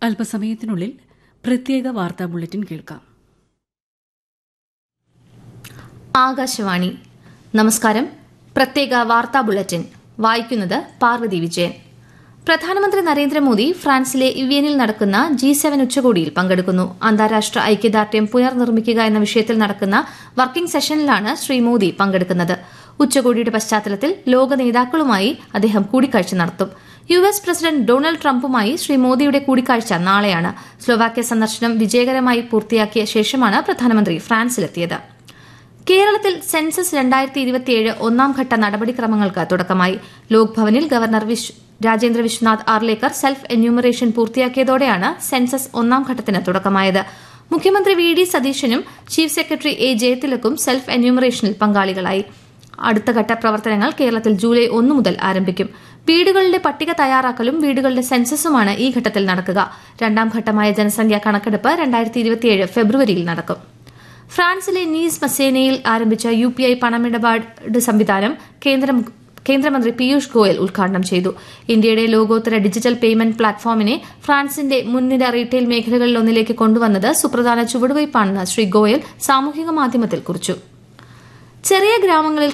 അല്പസമയത്തിനുള്ളിൽ പ്രത്യേക വാർത്താ ബുള്ളറ്റിൻ കേൾക്കാം ആകാശവാണി നമസ്കാരം പ്രത്യേക വാർത്താ ബുള്ളറ്റിൻ വായിക്കുന്നത് പാർവതി വിജയൻ പ്രധാനമന്ത്രി നരേന്ദ്രമോദി ഫ്രാൻസിലെ ഇവിയനിൽ നടക്കുന്ന ജി സെവൻ ഉച്ചകോടിയിൽ പങ്കെടുക്കുന്നു അന്താരാഷ്ട്ര ഐക്യദാർഢ്യം പുനർനിർമ്മിക്കുക എന്ന വിഷയത്തിൽ നടക്കുന്ന വർക്കിംഗ് സെഷനിലാണ് ശ്രീ മോദി പങ്കെടുക്കുന്നത് ഉച്ചകോടിയുടെ പശ്ചാത്തലത്തിൽ ലോക നേതാക്കളുമായി അദ്ദേഹം കൂടിക്കാഴ്ച നടത്തും യു എസ് പ്രസിഡന്റ് ഡൊണാൾഡ് ട്രംപുമായി ശ്രീ മോദിയുടെ കൂടിക്കാഴ്ച നാളെയാണ് സ്ലൊവാക്യ സന്ദർശനം വിജയകരമായി പൂർത്തിയാക്കിയ ശേഷമാണ് പ്രധാനമന്ത്രി ഫ്രാൻസിലെത്തിയത് കേരളത്തിൽ സെൻസസ് രണ്ടായിരത്തി ഇരുപത്തിയേഴ് ഒന്നാം ഘട്ട നടപടിക്രമങ്ങൾക്ക് തുടക്കമായി ലോക്ഭവനിൽ ഗവർണർ വിശ് രാജേന്ദ്ര വിശ്വനാഥ് ആർലേക്കർ സെൽഫ് എന്യൂമറേഷൻ പൂർത്തിയാക്കിയതോടെയാണ് സെൻസസ് ഒന്നാം ഘട്ടത്തിന് തുടക്കമായത് മുഖ്യമന്ത്രി വി ഡി സതീശനും ചീഫ് സെക്രട്ടറി എ ജയതിലക്കും സെൽഫ് എന്യൂമറേഷനിൽ പങ്കാളികളായി അടുത്ത ഘട്ട പ്രവർത്തനങ്ങൾ കേരളത്തിൽ ജൂലൈ ഒന്ന് മുതൽ ആരംഭിക്കും വീടുകളുടെ പട്ടിക തയ്യാറാക്കലും വീടുകളുടെ സെൻസസുമാണ് ഈ ഘട്ടത്തിൽ നടക്കുക രണ്ടാം ഘട്ടമായ ജനസംഖ്യാ കണക്കെടുപ്പ് രണ്ടായിരത്തി ഇരുപത്തിയേഴ് ഫെബ്രുവരിയിൽ നടക്കും ഫ്രാൻസിലെ നീസ് മസേനയിൽ ആരംഭിച്ച യു പി ഐ പണമിടപാട് സംവിധാനം കേന്ദ്ര കേന്ദ്രമന്ത്രി പീയൂഷ് ഗോയൽ ഉദ്ഘാടനം ചെയ്തു ഇന്ത്യയുടെ ലോകോത്തര ഡിജിറ്റൽ പേയ്മെന്റ് പ്ലാറ്റ്ഫോമിനെ ഫ്രാൻസിന്റെ മുൻനിര റീറ്റെയിൽ മേഖലകളിലൊന്നിലേക്ക് കൊണ്ടുവന്നത് സുപ്രധാന ചുവടുവയ്പാണെന്ന് ശ്രീ ഗോയൽ സാമൂഹിക മാധ്യമത്തിൽ കുറിച്ചു ചെറിയ ഗ്രാമങ്ങളിൽ